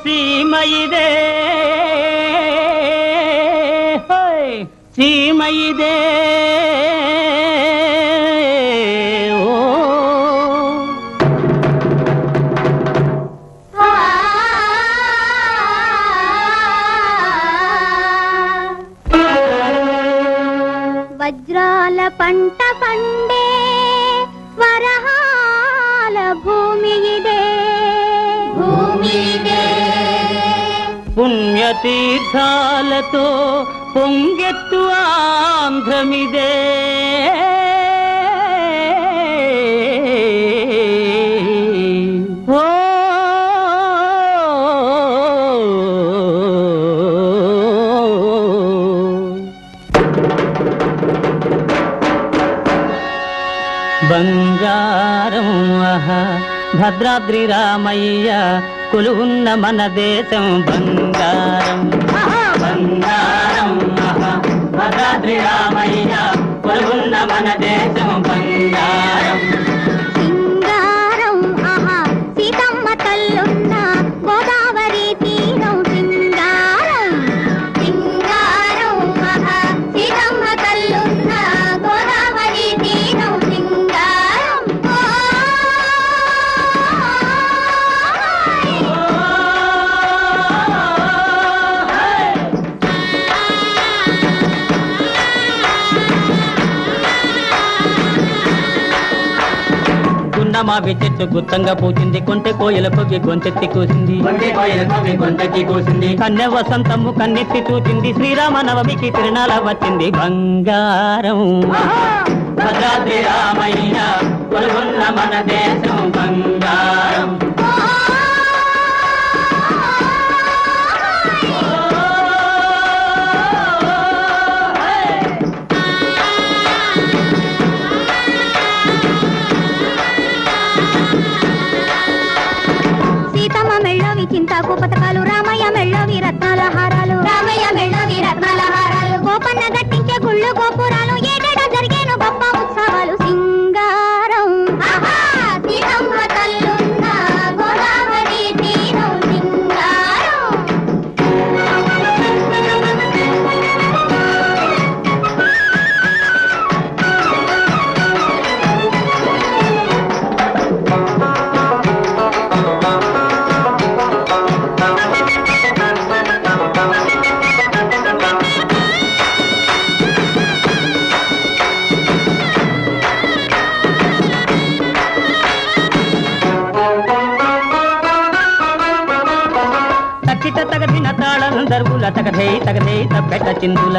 సీమ ఇదే హోయ్, సీమ ఇదే ఓ వజ్రాల పంట పండే వరహాల భూమి ఇదే భూమి ఇదే పుణ్యతీర్థాలతో పొంగెత్తు ఆంధ్రమిదే ఓ బంగారం ఆహా భద్రాద్రి రామయ్య కొలువున్న మన దేశం బంగారం బంగారం ఆహా భద్రాద్రి రామయ్య కొలువున్న మన దేశం బంగారం సింగారం ఆహా సీతమ్మ తల్లున్న గోదావరి తీరం సింగారం సింగారం ఆహా సీతమ్మ తల్లున్న గోదావరి తీరం సింగారం గున్నమావి చెట్టు గుత్తంగా పూచింది కొంటె కోయల పొగి గొంతెత్తి కూసింది కొంటె కోయల పొగి గొంతెత్తి కూసింది కన్నె వసంతము కన్నెత్తి చూచింది శ్రీరామ నవమికి తిరునాళ వచ్చింది బంగారం భద్రాద్రి రామయ్య కొలువున్న మన దేశం బంగారం సీతమ్మ మెళ్ళవి చింతాకు పథకాలు రామయ్య మెళ్ళవి రత్నాల హారాలు రామయ్య మెళ్ళవి రత్నాల హారాలు గోపన్న గట్టించే గుళ్ళు గోపురాలు ఏడేడా జరిగేను గొప్ప ఉత్సవాలు సింగారం సీతమ్మ తల్లున్న గోదావరి తీరం సింగారం తక్కిట తగదిన తాళం దర్వుల తగదై తగదై తప్పెట చిందుల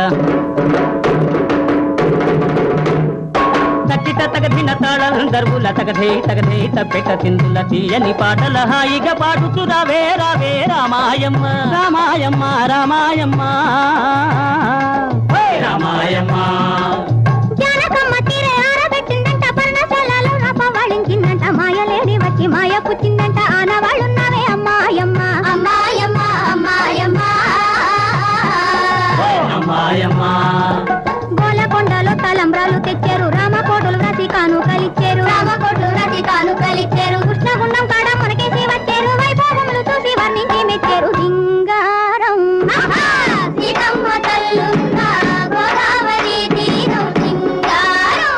తక్కిట తగదిన తాళం దర్వుల తగదై తగదై తప్పెట చిందుల తీయని పాటల హాయిగా పాడుతూ రావే రావే రామాయమ్మ రామాయమ్మ రామాయమ్మ ఓయ్ రామాయమ్మ జానకమ్మ తీరే ఆరబెట్టిందంట పర్ణశాలలో రాపవాళించిందంట మాయలేడి వచ్చి మాయ పుచ్చిందంట ఆనవాళ్ళున్నావే అమ్మాయమ్మ అమ్మాయమ్మ అమ్మాయమ్మ ఓయ్ రామాయమ్మ గోలకొండలో తలంబ్రాలు తెచ్చారు రామకోటలు రసి కానుకలిచ్చారు రామకోటలు రసి కానుకలిచ్చారు కృష్ణగుండం కాడ మనకేసి వచ్చారు వైభవములు చూసి వర్ణించి మెచ్చారు సింగారం సీతమ్మ తల్లున్న గోదావరి తీరం సింగారం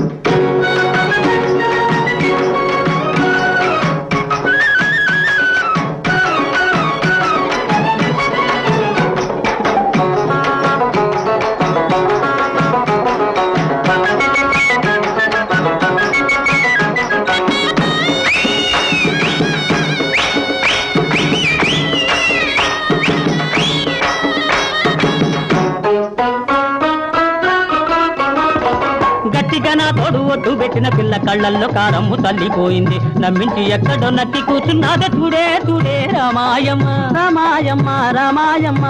గట్టిగా నా తోడు ఒడ్డు పెట్టిన పిల్ల కళ్ళల్లో కారమ్ము తల్లిపోయింది నమ్మించి ఎక్కడో నట్టి కూర్చున్నాదే చూడే చూడే రామాయమ్మ రామాయమ్మ రామాయమ్మ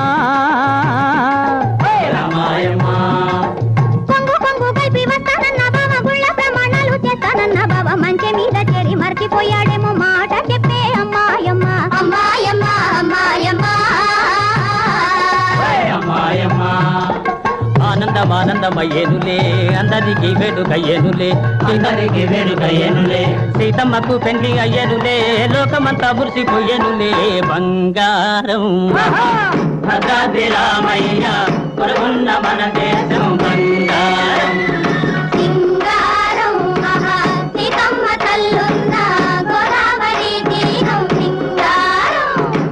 ఓయ్ రామాయమ్మ కొంగు కొంగు కలిపి వస్తానన్న బావ గుళ్ళ ప్రమాణాలు చేస్తానన్న బావ మంచె మీద చేరి మర్చిపోయాడేమో మాట చెప్పే అమ్మాయమ్మ అమ్మాయమ్మ అమ్మాయమ్మ ఓయ్ అమ్మాయమ్మ ఆనందమా ఆనందమయ్యేనులే అందరికి వేడుకయ్యేనులే అందరికి వేడుకయ్యేనులే. సీతమ్మకు పెళ్లి అయ్యేనులే లోకమంతా మురిసిపోయేనులే బంగారం భద్రాద్రి రామయ్య కొలువున్న మన దేశం బంగారం సింగారం ఆహా సీతమ్మ తల్లున్న గోదావరి తీరం సింగారం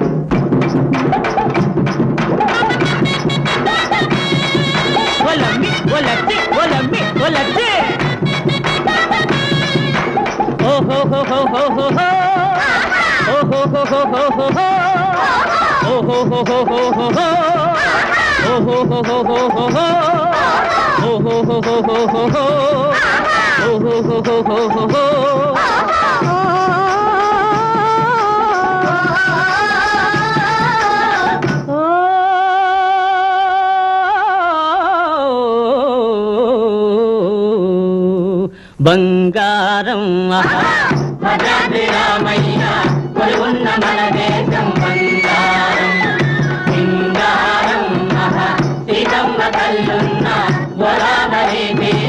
ఒలమ్మి ఒలచ్చి ఒలమ్మి ఒలచ్చి ఓహో హో హో హో హో హో ఓహో హో హో హో హో హో ఓహో హో హో హో హో హో ఓహో హో హో హో హో హో ఓహో హో హో హో హో హో ఓహో హో హో హో హో హో బంగారం ఆహా. భద్రాద్రి రామయ్య కొలువున్న మన దేశం బంగారం సింగారం మహా సీతమ్మ తల్లున్న గోదావరి తీరం